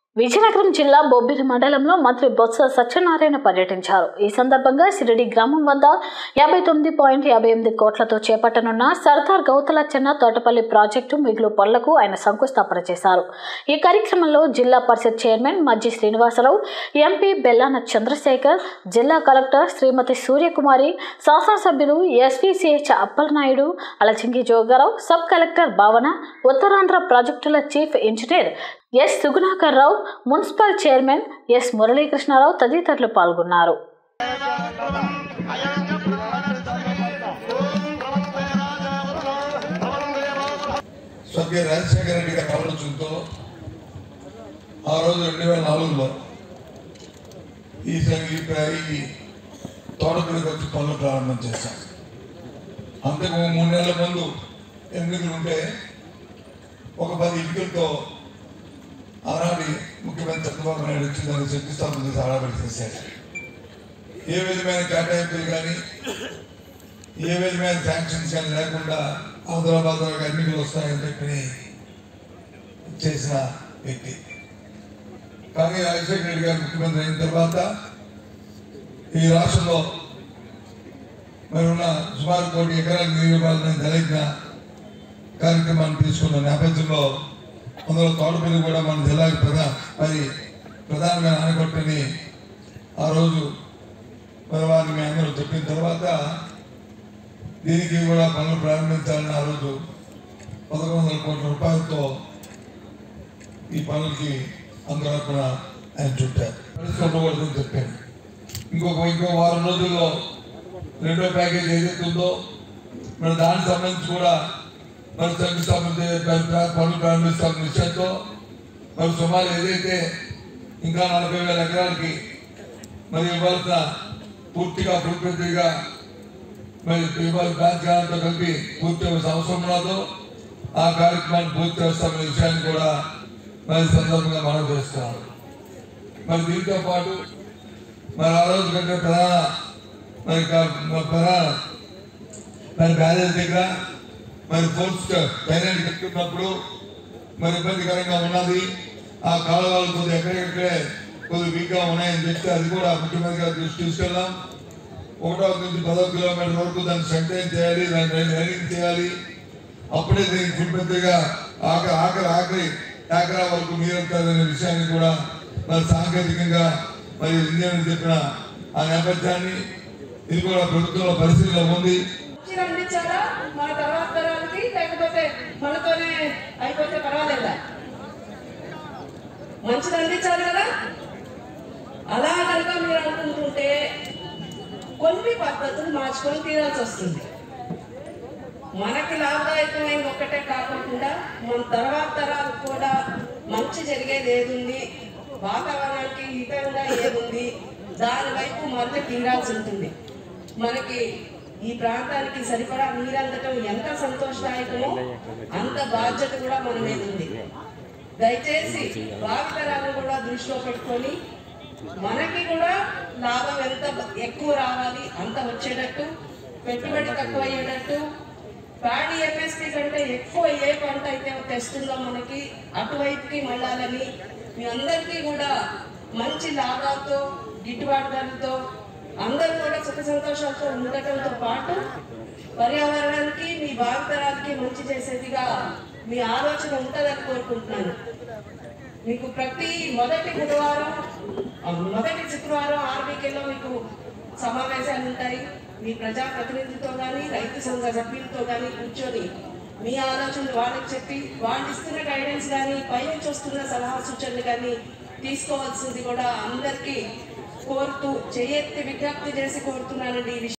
విజయనగరం జిల్లా బొబ్బిలి మండలంలో మంత్రి బొత్స సత్యనారాయణ పర్యటించారు ఈ సందర్భంగా సిరిడి గ్రామం వద్ద యాభై తొమ్మిది పాయింట్ యాభై ఎనిమిది కోట్లతో చేపట్టనున్న సర్దార్ గౌతలచ్చన్న తోటపల్లి ప్రాజెక్టు మిగులు పనులకు ఆయన శంకుస్థాపన చేశారు ఈ కార్యక్రమంలో జిల్లా పరిషత్ చైర్మన్ మజ్జి శ్రీనివాసరావు ఎంపీ బెల్లాన చంద్రశేఖర్ జిల్లా కలెక్టర్ శ్రీమతి సూర్యకుమారి శాసనసభ్యులు SPCH Appalanaidu Alajangi Jogarao sub collector Bhavana Uttarandhra ప్రాజెక్టుల chief engineer S Sugunakar Rao municipal chairman S Muralikrishnarao తదితరులు పాల్గొన్నారు స్వర్గీయ రాజశేఖర రెడ్డి గారి ఆలోచనతో ఆ రోజు రెండు వేల నాలుగులో ఈ సంగీత ఈ తోటపల్లికి వచ్చి పనులు ప్రారంభం చేశాం అంతకు మూడు నెలల ముందు ఎన్నికలు ఉంటే ఒక పది ఇటుకలతో ఆనాటి ముఖ్యమంత్రి చంద్రబాబు నాయుడు వచ్చి దాన్ని శంకుస్థాపన చేసి ఆడబడి చేశాడు ఏ విధమైన కేటాయింపులు కానీ ఏ విధమైన శాంక్షన్స్ కానీ లేకుండా హైదరాబాద్ ఎన్నికలు వస్తాయని చెప్పి చేసిన వ్యక్తి కానీ రాజశేఖర రెడ్డి గారు ముఖ్యమంత్రి అయిన తర్వాత ఈ రాష్ట్రంలో మరి ఉన్న సుమారు కోటి ఎకరాల నీరు ఇవ్వాలని జరిగిన కార్యక్రమాన్ని తీసుకున్న నేపథ్యంలో అందులో తోటపల్లి కూడా మన జిల్లాకి ప్రధా మరి ప్రధానమైన ఆనకట్టని ఆ రోజు మరి వారిని మీ అందరూ చెప్పిన తర్వాత దీనికి కూడా పనులు ప్రారంభించాలని ఆ రోజు పదకొండు వందల కోట్ల రూపాయలతో ఈ పనులకి అంకురార్పణ ఆయన చుట్టారు పరిస్థితి ఉండకూడదని చెప్పాను ఇంకొక ఇంకో వారం రోజుల్లో రెండో ప్యాకేజ్ ఏదైతే ఉందో మరి దానికి సంబంధించి కూడా మరి శంకుస్థాపన చే- ప్ర- ప్ర- పనులు ప్రారంభిస్తామన్న విషయంతో మరి సుమారు ఏదైతే ఇంకా నలభై వేల ఎకరాలకి మరి ఇవ్వాల్సిన పూర్తిగా పూర్తిగా మరి ఇవాళ బ్యాంక్ జనాలతో కలిపి పూర్తి చేయాల్సిన అవసరం ఉన్నదో ఆ కార్యక్రమాన్ని పూర్తి చేస్తామనే విషయాన్ని కూడా మరి ఈ సందర్భంగా మనం చేస్తున్నాం మరి దీంతో పాటు మరి ఆ రోజు కంటే ప్రధాన మరి కా- మరి ప్రధాన మరి బ్యారేజ్ దగ్గర మరి ఫోర్స్ ఫైనాన్స్ ఎక్కుతున్నప్పుడు మరి ఇబ్బందికరంగా ఉన్నది ఆ కాలువలు కొద్దిగా ఎక్కడెక్కడే కొద్దిగా వీక్గా ఉన్నాయని చెప్తే అది కూడా ముఖ్యమంత్రి గారి దృష్టి తీసుకెళ్ళాం ఒకటో నుంచి పదో కిలోమీటర్ వరకు దాన్ని సెంటైన్ చేయాలి దాన్ని రైడింగ్ చేయాలి అప్పుడే దీనికి ఫుల్పెద్దగా ఆఖరి ఆఖరి ఆఖరి ఏకరా వరకు నీరెత్తాలనే విషయాన్ని కూడా మరి సాంకేతికంగా మరి ఇండియన్ చెప్పిన ఆ నేపథ్యాన్ని ఇది కూడా ప్రభుత్వంలో పరిస్థితిలో ఉంది మంచిగా అందించాలా మన తర్వాత తరాలకి లేకపోతే మనతోనే అయిపోతే పర్వాలేదా మంచిది అందించాలి కదా అలా కనుక మీరు అనుకుంటుంటే కొన్ని పద్ధతులు మార్చుకొని తీరాల్సి వస్తుంది మనకి లాభదాయకమైంది ఒక్కటే కాకుండా మన తర్వాత తరాలకు కూడా మంచి జరిగేది ఏదుంది వాతావరణానికి హితంగా ఏదుంది దాని వైపు మరలి తీరాల్సి ఉంటుంది మనకి ఈ ప్రాంతానికి సరిపడా నీరందటం ఎంత సంతోషదాయకమో అంత బాధ్యత కూడా మన మీద ఉంది దయచేసి భావితరాలను కూడా దృష్టిలో పెట్టుకొని మనకి కూడా లాభం ఎంత ఎక్కువ రావాలి అంత వచ్చేటట్టు పెట్టుబడి తక్కువ అయ్యేటట్టు ప్యాడీ ఎంఎస్పి కంటే ఎక్కువ ఏ పంట అయితే తెస్తుందో మనకి అటువైపుకి మళ్ళాలని మీ అందరికీ కూడా మంచి లాభాలతో గిట్టుబాటు ధరలతో అందరూ కూడా సుఖ సంతోషాలతో ఉండటంతో పాటు పర్యావరణానికి మీ భావితరాలకి మంచి చేసేదిగా మీ ఆలోచన ఉంటుందని కోరుకుంటున్నాను మీకు ప్రతి మొదటి బుధవారం ఆ, మొదటి శుక్రవారం ఆర్బీకేలో మీకు సమావేశాలు ఉంటాయి మీ ప్రజా ప్రతినిధులతో కానీ రైతు సంఘ సభ్యులతో కానీ కూర్చొని మీ ఆలోచనలు వాళ్ళకి చెప్పి వాళ్ళు ఇస్తున్న గైడెన్స్ కానీ పైనుంచి వస్తున్న సలహా సూచనలు కానీ తీసుకోవాల్సింది కూడా అందరికీ కోరుతూ చేయెత్తి విజ్ఞప్తి చేసి కోరుతున్నానండి ఈ విషయం